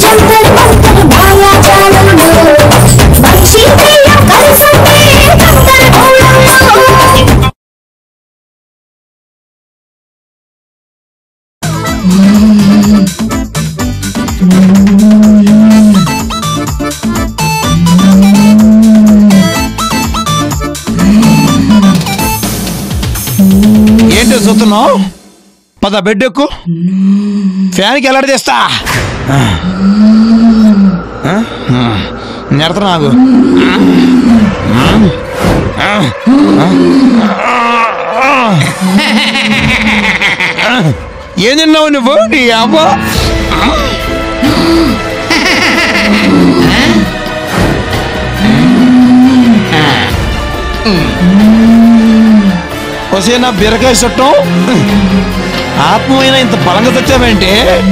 జంతర్ మంతర్ మాయాజాలంలో మనిషి దెయ్యం కలిసుంటే గందరగోళంలో ఏంటో చూస్తున్నావు పద బెడ్ ఎక్కు ఫ్యాన్కి ఎలాడ చేస్తా నెడత నాకు ఏం తిన్నావు నువ్వు నీ అవ్వ వసే నా బీరకాయ చుట్టం ఆత్మమైన ఇంత బలంగా తెచ్చావేంటి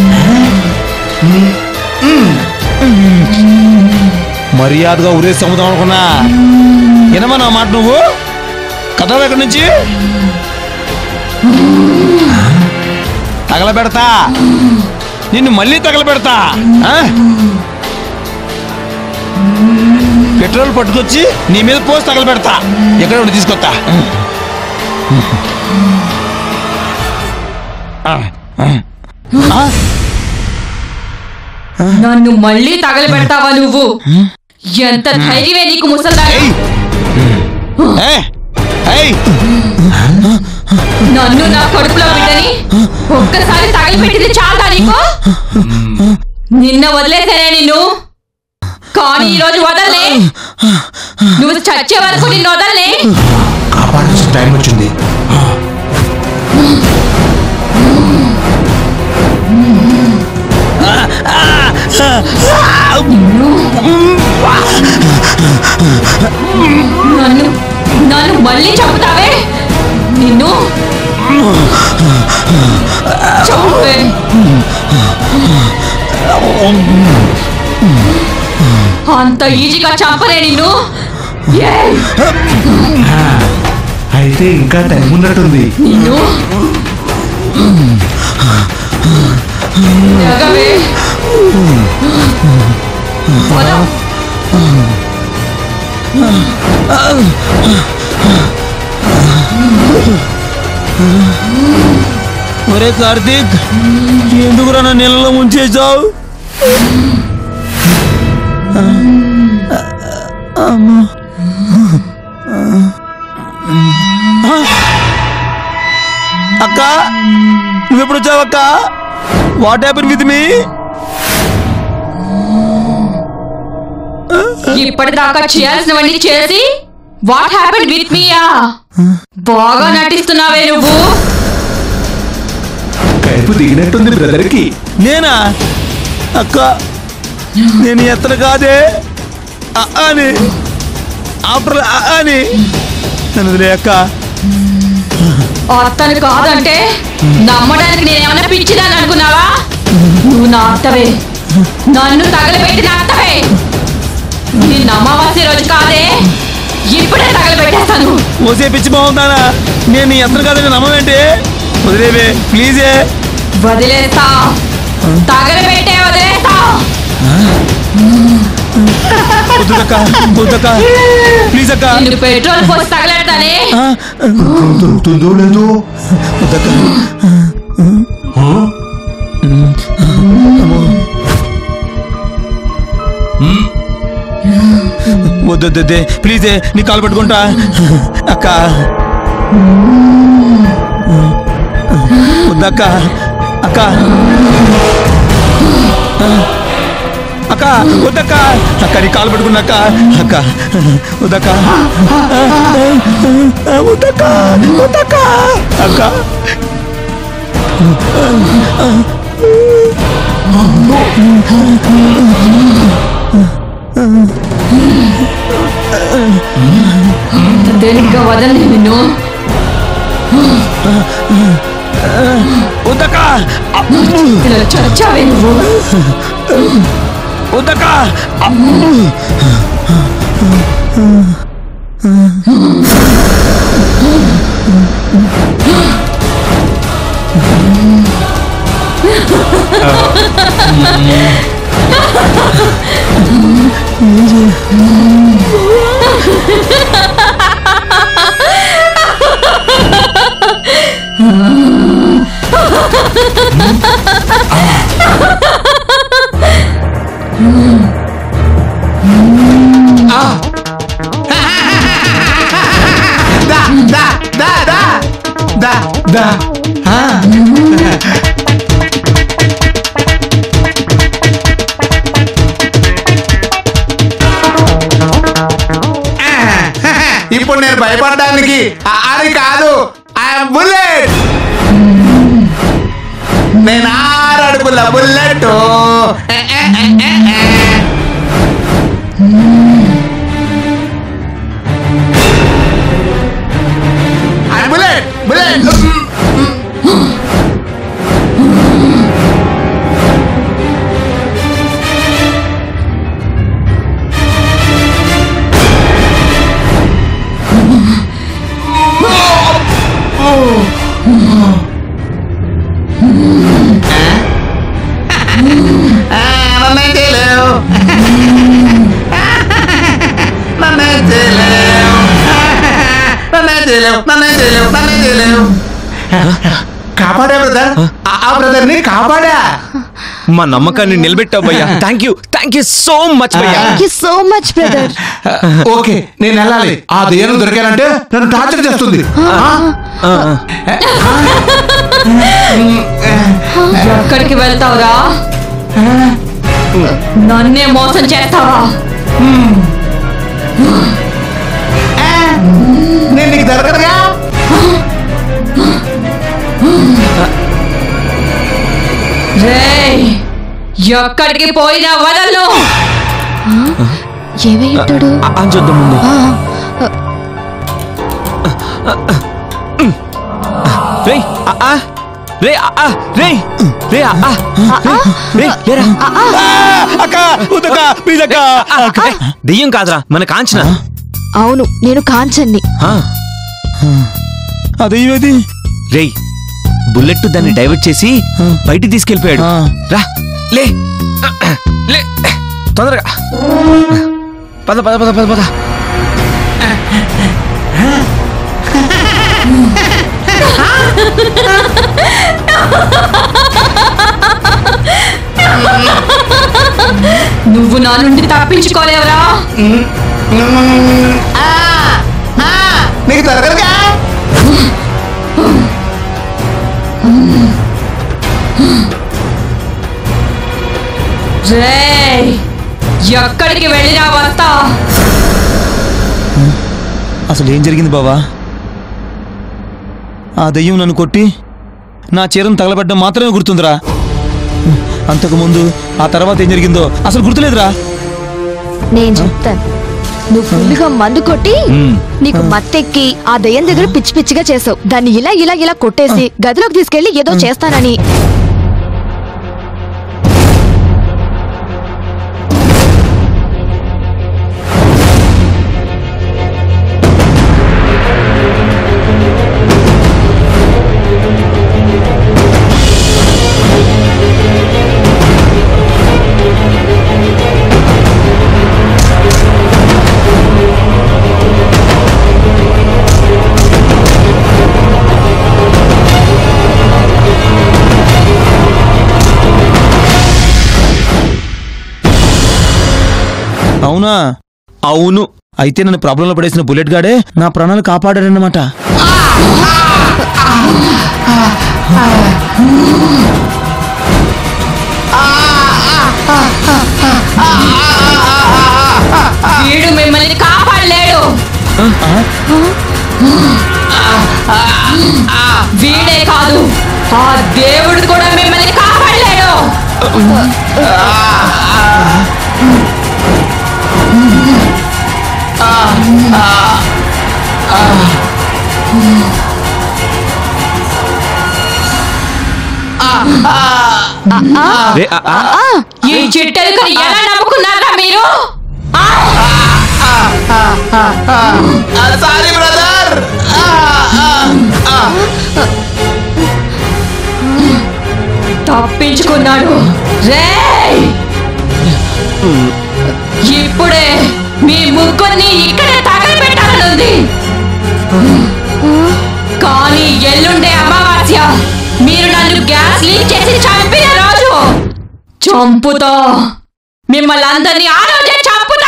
మర్యాదగా ఉరేసి సముద్రం అనుకున్నా వినమా నా మాట నువ్వు కథ ఎక్కడి నుంచి తగలబెడతా నిన్ను మళ్ళీ తగలబెడతా ఆ? పెట్రోల్ పట్టుకొచ్చి నీ మీద పోసి తగలబెడతా ఎక్కడ ఉండి తీసుకొస్తా ఆ, ఆ. ఆ? నన్ను మళ్ళీ తగలబెడతావా నువ్వు ఎంత ధైర్యమే నీకు ముసల్దా ఏయ్! ఏ! ఏయ్! నన్ను నా కడుపులో బిడ్డని ఒక్కసారి తగలబెట్టింది చాలదా నీకు నిన్న వదిలేసానే నిన్ను కానీ ఈ రోజు వదలనే నువ్వు చచ్చే వరకు నిన్ను వదలనే కాపాడాల్సిన టైం వచ్చింది నన్ను నన్ను మళ్ళీ చంపుతావే నిన్ను చంపే అంత ఈజీగా చంపలే నిన్ను ఏయ్! అయితే ఇంకా టైం ఉన్నట్టుంది నిన్ను ఎగవే పద. ఒరే కార్తీక్ ఎందుకురా నా నీళ్ళలో ముంచేసావు అక్క నువ్వెప్పుడు వచ్చావు అక్క వాట్ హ్యాపన్ విత్ మీ ఇప్పటిదాకా చేయాల్సినవన్నీ చేసి వాట్ హ్యాపెన్ విత్ మీయా బాగా నటిస్తున్నావే నువ్వు కైపు దిగినట్టుంది బ్రదర్ కి నేనా అక్క నేను ఎత్తన కాదే అ అని ఆఫ్టర్ అ అని నన్ను వదిలే అక్క అత్తను కాదంటే నమ్మడానికి నేనేమన్నా పిచ్చిదాన్ని అనుకున్నావా నువ్వు నా అత్తవే నన్ను తగలబెట్టిన అత్తవే నిన్న అమావాస్య రోజు కాదే ఇప్పుడే తగలబెట్టేస్తాను ఓసే పిచ్చి బాగుందానా నేను నీ ఎత్తన కాదని నమ్మవేంటి వదిలేవే ప్లీజే వదిలేస్తా తగలబెట్టే వదిలేస్తా వద్దుదక్క వద్దక్క ప్లీజ్ అక్క నిన్ను పెట్రోల్ పోసి తగలెడతానే దొరుకుతుందో లేదో వద్దక్క ఆ? వద్దొద్దే ప్లీజే నీ కాలు పట్టుకుంటా అక్క వద్దక్క అక్క అక్క వద్దక్క అక్క నీ కాలు పట్టుకున్నాక అక్క వద్దక్క వద్దక్క వద్దక్క అక్క తేలిగ్గా వదలని నిన్ను వద్దక్క ఇలా చచ్చావే నువ్వు వద్దక్క దా దా దా దా దా దా ఆ. ఇప్పుడు నేను భయపడడానికి ఆ- అది కాదు ఐఎమ్ బుల్లెట్ నేను ఆరు అడుగుల బుల్లెట్ బుల్లెట్ బుల్లెట్ నన్నే చేయలేవు నన్నే చేయలేవు నన్నే చేయలేవు నన్నే చేయలేవు నన్నే చేయలేవు కాపాడా బ్రదర్ ఆ బ్రదర్ ని కాపాడా మా నమ్మకాన్ని నిలబెట్టావు భయ్యా thank you thank you so much భయ్యా thank you so much brother okay నేను వెళ్ళాలి ఆ దెయ్యం దొరికానంటే నన్ను టార్చర్ చేస్తుంది ఆ? ఎక్కడికి వెళ్తావురా నన్నే మోసం చేస్తావా నేను నీకు దొరకదుగా రేయ్ ఎక్కడికి పోయినా వదలను ఏమై ఉంటాడు అని చూద్దాం ముందు రే రే రే రే రే లేరా అక్క ఉదక మీదక్క ఏయ్, దెయ్యం కాదురా మన కాంచన అవును నేను కాంచన్ని ఆ, అదేది రేయ్ బుల్లెట్ దాన్ని డైవర్ట్ చేసి బయటికి తీసుకెళ్ళిపోయాడు ఆ. రా లే లే తొందరగా పద పద పద పద పద నువ్వు నా నుండి తప్పించుకోలేవరా నీకు దొరకదుగా రేయ్ ఎక్కడికి వెళ్ళినా వస్తా అసలు ఏం జరిగింది బావా ఆ దెయ్యం నన్ను కొట్టి నా చీరను తగలబెట్టడం మాత్రమే గుర్తుందిరా అంతకుముందు ఆ తర్వాత ఏం జరిగిందో అసలు గుర్తులేదురా నేను చెప్తాను నువ్వు ఫుల్గా మందు కొట్టి నీకు మత్తెక్కి ఆ దయ్యం దగ్గర పిచ్చి పిచ్చిగా చేసావు దాన్ని ఇలా ఇలా ఇలా కొట్టేసి గదిలోకి తీసుకెళ్లి ఏదో చేస్తానని అవునా అవును అయితే నన్ను ప్రాబ్లంలో పడేసిన బుల్లెట్ గాడే నా ప్రాణాలు కాపాడాడన్నమాట వీడు మిమ్మల్ని కాపాడలేడు వీడే కాదు ఆ దేవుడు కూడా మిమ్మల్ని కాపాడలేడు రే ఆ, ఆ. ఈ చిట్టెలుకని ఎలా నమ్ముకున్నారా మీరు ఆ! సారీ బ్రదర్ తప్పించుకున్నాడు రేయ్ ఇప్పుడే మీ ముగ్గురిని ఇక్కడే తగలబెట్టాలనుంది కానీ ఎల్లుండే అమావాస్య మీరు నన్ను గ్యాస్ లీక్ చేసి చంపిన రోజు చంపుతా మిమ్మల్ని అందరినీ ఆ రోజే చంపుతా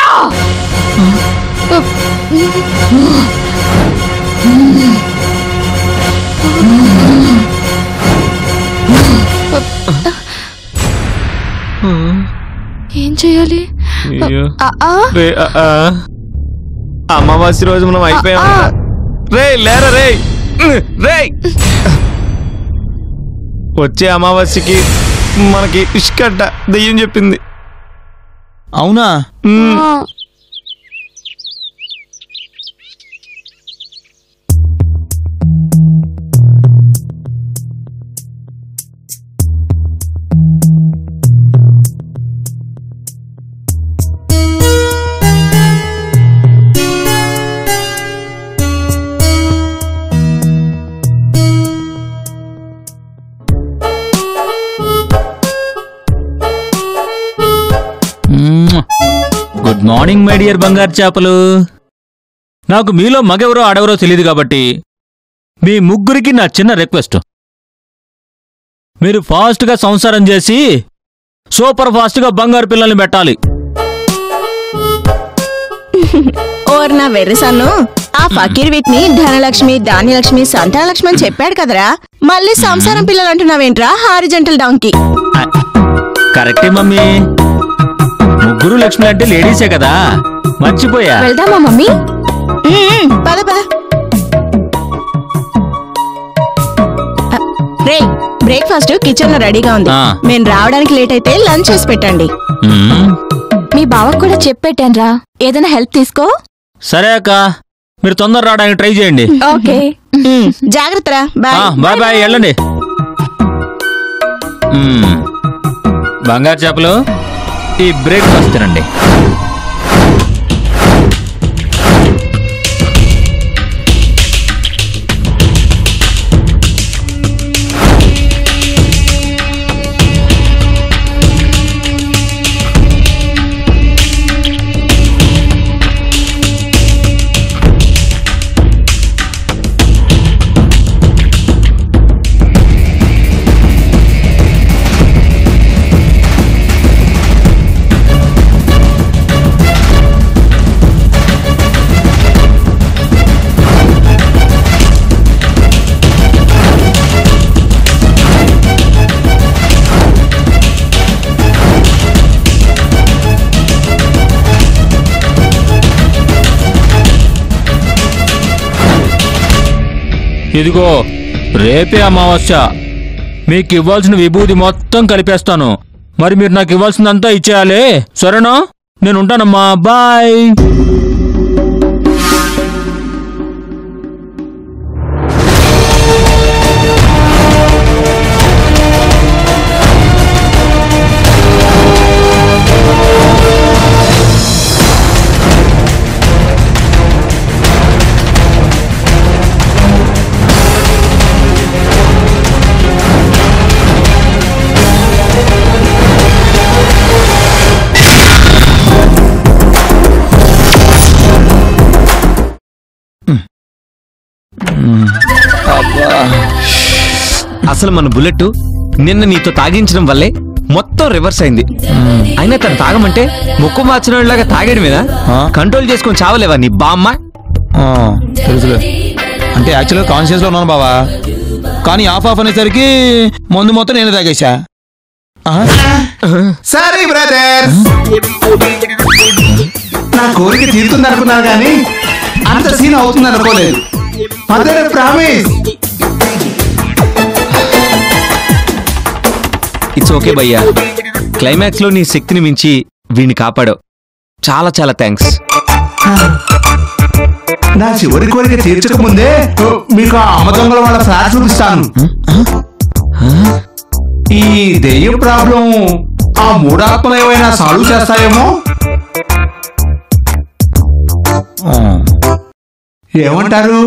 ఏం చేయాలి ఆ, ఆ, రే ఆ, ఆ. అమావాస్య రోజు మనం అయిపోయాం ఆ, రే లేరా రే రే వచ్చే అమావాస్యకి మనకి ఇష్కడ్డ దెయ్యం చెప్పింది అవునా మ్, ఆ. గుడ్ మార్నింగ్ మై డియర్ బంగారు చేపలు నాకు మీలో మగెవరో ఆడెవరో తెలియదు కాబట్టి మీ ముగ్గురికి నా చిన్న రిక్వెస్ట్ మీరు ఫాస్ట్గా సంసారం చేసి సూపర్ ఫాస్ట్గా బంగారు పిల్లల్ని పెట్టాలి ఓర్ నా వెర్రసన్ను ఆ ఫకీర్ వీటిని ధనలక్ష్మి ధాన్యలక్ష్మి సంతానలక్ష్మి అని చెప్పాడు కదరా మళ్ళీ సంసారం పిల్లలు అంటున్నావేంట్రా హారిజంటల్ డాంకి ఆ, కరెక్టే మమ్మీ ముగ్గురు లక్ష్మి అంటే లేడీసే కదా మర్చిపోయా వెళ్దామా మమ్మీ ఉమ్, పద పద రే బ్రేక్ఫాస్ట్ కిచెన్ లో రెడీగా ఉంది ఆ. మేము రావడానికి లేట్ అయితే లంచ్ చేసి పెట్టండి మ్మ్. మీ బావకు కూడా చెప్పెట్టాన్రా ఏదైనా హెల్ప్ తీసుకో సరే అక్క మీరు తొందర రావడానికి ట్రై చేయండి ఓకే ఉమ్, జాగ్రత్తరా బాయ్ ఆ, బాయ్ బాయ్ వెళ్ళండి మ్మ్. బంగారు చేపలు ఈ బ్రేక్ఫాస్ట్ తినండి ఇదిగో రేపే అమావాస్య మీకు ఇవ్వాల్సిన విభూతి మొత్తం కలిపేస్తాను మరి మీరు నాకు ఇవ్వాల్సిందంతా ఇచ్చేయాలి సరేనా నేను ఉంటానమ్మా బాయ్ అసలు మన బుల్లెట్ నిన్న నీతో తాగించడం వల్లే మొత్తం రివర్స్ అయింది అయినా తను తాగమంటే ముక్కు మార్చినలాగా తాగడమేనా ఆ? కంట్రోల్ చేసుకొని చావలేవా నీ బామ్మ ఆ, తెలుసులే అంటే యాక్చువల్గా కాన్షియస్లో ఉన్నాను బావా కానీ ఆఫ్ ఆఫ్ అనేసరికి మందు మొత్తం నేను తాగేశా ఆ? సారీ బ్రదర్ నా కోరిక తీరుతుంది అనుకున్నాను కానీ అంత సీన్ అవుతుంది అనుకోలేదు మదర్ ప్రామిస్ ఇట్స్ ఓకే భయ్యా క్లైమాక్స్ లో నీ శక్తిని మించి వీడిని కాపాడావు చాలా చాలా థ్యాంక్స్ నా చివరి కోరిక తీర్చక ముందే ఓ, మీకు ఆ అమ్మదొంగల వాళ్ళ ఫ్లాట్ చూపిస్తాను ఈ దెయ్యం ప్రాబ్లం ఆ మూడాత్మలు ఏమైనా సాల్వ్ చేస్తాయేమో ఆ. ఏమంటారు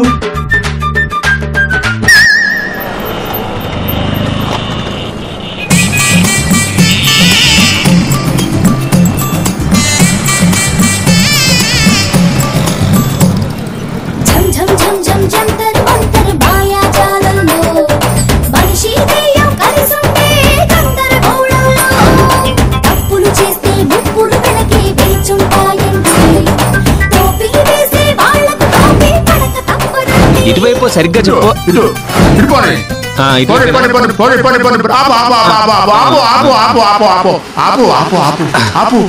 సరిగ్గా చెప్పు ఇటు ఇటు పోనీ ఆ, ఇటు పోనీ పోనీ పోనీ పోనీ పోనీ పోనీ పోనీ. ఆపు ఆపు ఆపు ఆపు ఆపు ఆపు ఆపు ఆపు ఆపు ఆపు ఆపు ఆపు ఆపు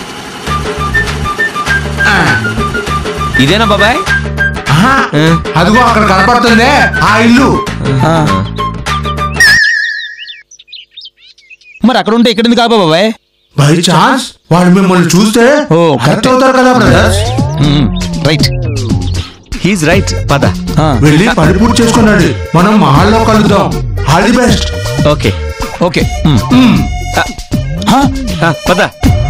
ఆ. ఇదేనా బాబాయ్ ఆహా, అదిగో అక్కడ కనపడుతుందే ఆ ఇల్లు ఆ. మరి అక్కడ ఉంటే ఇక్కడ ఎందుకు ఆపా బాబాయ్ బై ఛాన్స్ వాళ్ళు మిమ్మల్ని చూస్తే ఓ, కరెక్ట్ అవుతారు కదా బ్రదర్స్ రైట్ హీస్ రైట్ పద వెళ్ళి పని పూర్తి చేసుకున్నాడు మనం మహాల్లో కలుద్దాం all the best okay okay ఆ, పద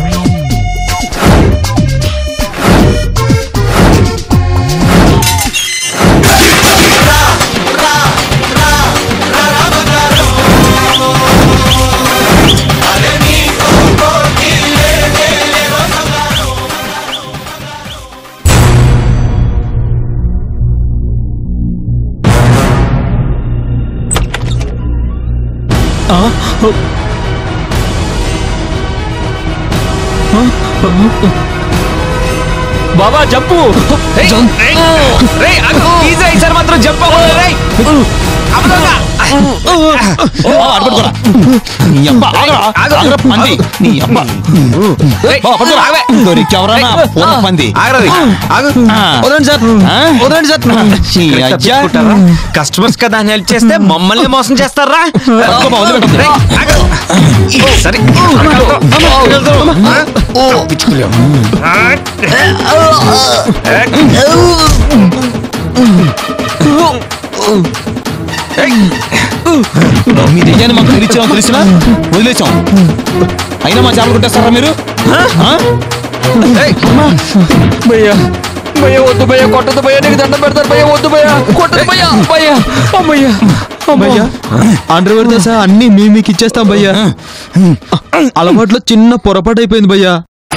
బాబా జంపు రేయ్, రేయ్, రేయ్, ఆగు. ఈజీ ఈసారి మాత్రం జంప్ అవ్వదు, రేయ్. అవ్వదుగా. అడపడుకోరా నీ అబ్బా ఆగరా ఆగరా పంది నీ అబ్బా రేయ్, బా, పడుకోరా. ఆగవే. దొరికెవరన్నా పూన పంది ఆగరా రేయ్. ఆగు. ఆ. వదలండి సార్ ఆ? వదలండి సార్ ఈ ఇక్కడ అజ్జా. తప్పించుకుంటారా? కస్టమర్స్ కదా అని హెల్ప్ చేస్తే మమ్మల్ని మోసం చేస్తారా పట్టుకో, బా, వదిలిపెట్టు. రేయ్, ఆగు. సరే తప్పించుకోలేము. మీ దెయ్యాన్ని మాకు తెలిసాం తెలిసినా వదిలేసాం అయినా మా చేపలు కొట్టేస్తారా మీరు ఆ? ఏయ్, భయ్యా భయ్యా వద్దు భయ్యా కొట్టదు భయ్యా నీకు దండం పెడతారు భయ్యా వద్దు భయ్యా కొట్టదు భయ్యా భయ్యా అమ్మయ్యా భయ్యా అండర్వేర్ దశ అన్ని మీ మీకు ఇచ్చేస్తాం భయ్యా అలవాట్లో చిన్న పొరపాటు అయిపోయింది భయ్యా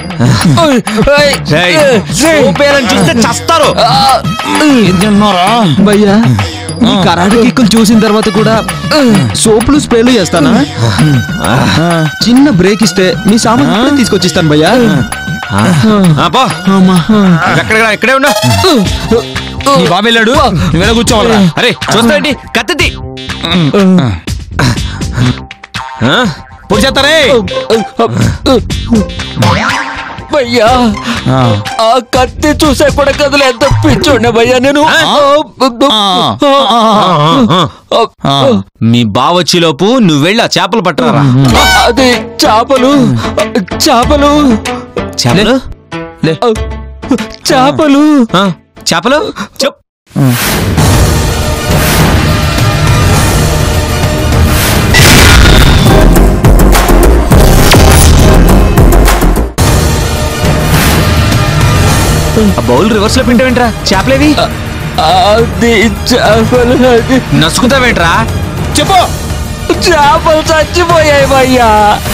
రేయ్, చూపేయాలని చూస్తే చస్తారు ఏం తిన్నారా భయ్యా ఈ కరాటే కిక్కులు చూసిన తర్వాత కూడా సోపులు స్ప్రేలు చేస్తానా చిన్న బ్రేక్ ఇస్తే మీ సామాన్ ఇప్పుడే తీసుకొచ్చిస్తాను భయ్యా ఆ, పో అమ్మా. ఎక్కడ ఇక్కడే ఉండు నీ బాబు వెళ్ళాడు నువ్వేలా కూర్చోవాలరా అరే చూస్తాండి కత్తిది పొడి చేస్తారే భయ్యా ఆ కత్తి చూసే కూడా కదులు ఎంత పిచ్చోండే భయ్యా నేను మీ బావొచ్చిలోపు నువ్వు వెళ్ళి ఆ చేపలు పట్టరా అది చేపలు చేపలు చేపలు చేపలు ఆ, చేపలు చెప్ ఆ బౌల్ రివర్స్ లో పింటావేంట్రా చేపలేవి అది చేపలు అది నసుకుతావేంట్రా చెప్పు చేపలు చచ్చిపోయాయి భయ్యా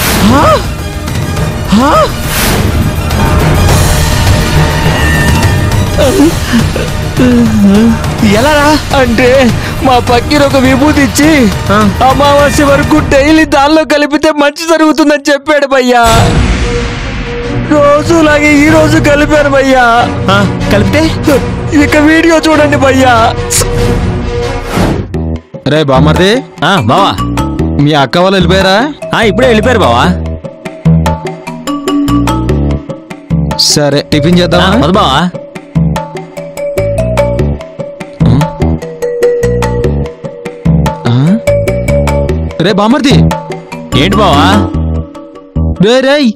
ఎలా అంటే మా పక్కన ఒక విభూతి ఇచ్చి అమావాస్య వరకు డైలీ దానిలో కలిపితే మంచి జరుగుతుందని చెప్పాడు భయ్యా రోజులాగే ఈ రోజు కలిపాను భయ్యా కలిపితే ఇక వీడియో చూడండి భయ్యా రే బామర్ది ఆ, బావా మీ అక్క వాళ్ళు వెళ్ళిపోయారా ఆ, ఇప్పుడే వెళ్ళిపోయారు బావా సరే టిఫిన్ ఆ, చేద్దామా పద బావా రే బామర్ది ఏంటి బావా రే రేయ్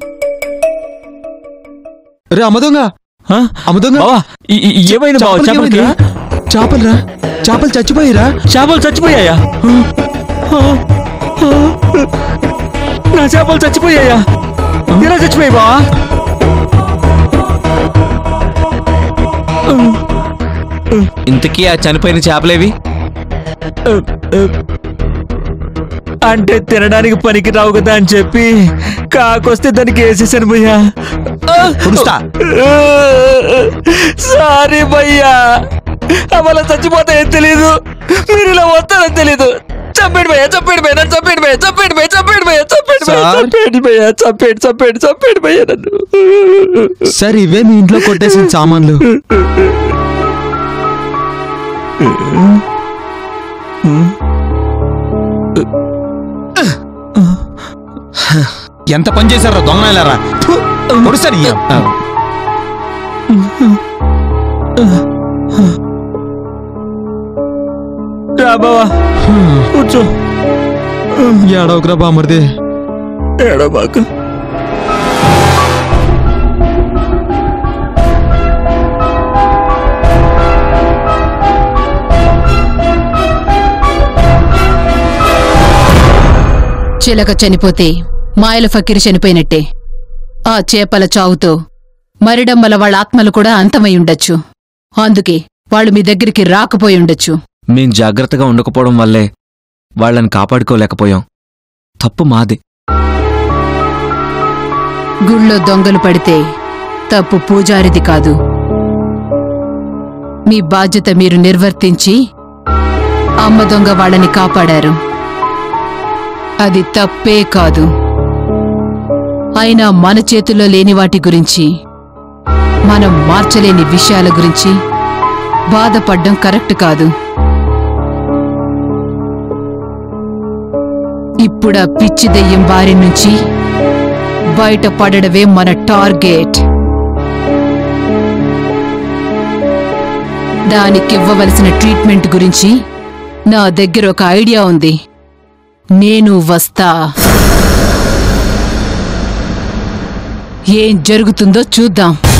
రే అమ్మదొంగ ఆ? అమ్మదొంగ బావా ఈ- ఈ- ఏమైంది బావా చేపలకి చేపలు రా చేపలు చచ్చిపోయిరా చేపలు చచ్చిపోయాయా నా చేపలు చచ్చిపోయాయా ఎలా చచ్చిపోయాయి బావా ఇంతకీ ఆ చనిపోయిన చేపలేవి అంటే తినడానికి పనికి రావు కదా అని చెప్పి కాకొస్తే దానికి వేసేసాను భయ్యా పుడుస్తా సారీ భయ్యా అమల చచ్చిపోతాయని తెలీదు మీరు ఇలా వస్తారని తెలీదు చంపేడు భయ్యా చంపేడు భయ్యా నన్ను చంపేడు భయ్యా చంపేడు భయ్యా చంపేడు భయ్యా చంపేడు భయ్యా సార్? చంపేడు భయ్యా చంపేడు చంపేడు చంపేడు భయ్యా నన్ను సరే ఇవే మీ ఇంట్లో కొట్టేసిన సామాన్లు ఎంత పని చేశారా దొంగనాయాలరా పొడుస్తాను ఈ అమ్మ. రా బావా కూర్చో ఏడవకురా బామర్ది ఏడబాక చిలక చనిపోతే మాయల ఫకీరు చనిపోయినట్టే ఆ చేపల చావుతో మరిడమ్మల వాళ్ళ ఆత్మలు కూడా అంతమై ఉండొచ్చు అందుకే వాళ్ళు మీ దగ్గరికి రాకపోయి ఉండొచ్చు మేం జాగ్రత్తగా ఉండకపోవడం వల్లే వాళ్ళని కాపాడుకోలేకపోయాం తప్పు మాది గుళ్ళో దొంగలు పడితే తప్పు పూజారిది కాదు మీ బాధ్యత మీరు నిర్వర్తించి అమ్మ దొంగ వాళ్ళని కాపాడారు అది తప్పే కాదు అయినా మన చేతుల్లో లేని వాటి గురించి మనం మార్చలేని విషయాల గురించి బాధపడ్డం కరెక్ట్ కాదు ఇప్పుడా పిచ్చి దెయ్యం బారి నుంచి బయటపడడమే మన టార్గెట్ దానికివ్వవలసిన ట్రీట్మెంట్ గురించి నా దగ్గర ఒక ఐడియా ఉంది నేను వస్తా ఏం జరుగుతుందో చూద్దాం